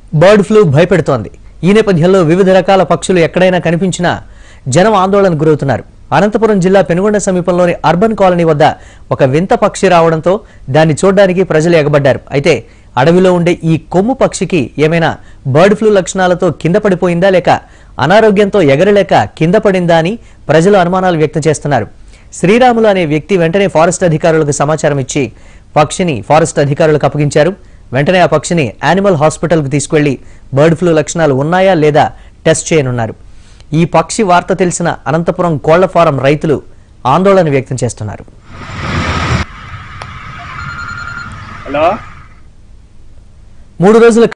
bird flu భయపెడుతోంది ఈ నేపథ్యంలో వివిధ రకాల పక్షులు ఎక్కడైనా కనిపించినా జనం ఆందోళనకు గురవుతున్నారు అనంతపురం జిల్లా పెనుగొండ సమీపంలోని అర్బన్ కాలనీ వద్ద ఒక వింత పక్షి రావడంతో దాన్ని చూడడానికి ప్రజలు ఎగబడ్డారు అయితే అడవిలో ఉండే ఈ కొమ్ము పక్షికి ఏమైనా బర్డ్ ఫ్లూ లక్షణాలతో కింద పడిపోయిందా లేక అనారోగ్యంతో ఎగరలేక కింద పడిందా అని ప్రజలు అనుమానాలు వ్యక్తం చేస్తున్నారు శ్రీరాములు అనే వ్యక్తి వెంటనే ఫారెస్ట్ అధికారులకు సమాచారం ఇచ్చి పక్షిని ఫారెస్ట్ అధికారులకు అప్పగించారు వెంటనే ఆ పక్షిని యానిమల్ హాస్పిటల్కు తీసుకెళ్లి బర్డ్ ఫ్లూ లక్షణాలు ఉన్నాయా లేదా టెస్ట్ చేయనున్నారు ఈ పక్షి వార్త తెలిసిన అనంతపురం కోళ్ల ఫారం రైతులు ఆందోళన వ్యక్తం చేస్తున్నారు హలో మూడు రోజుల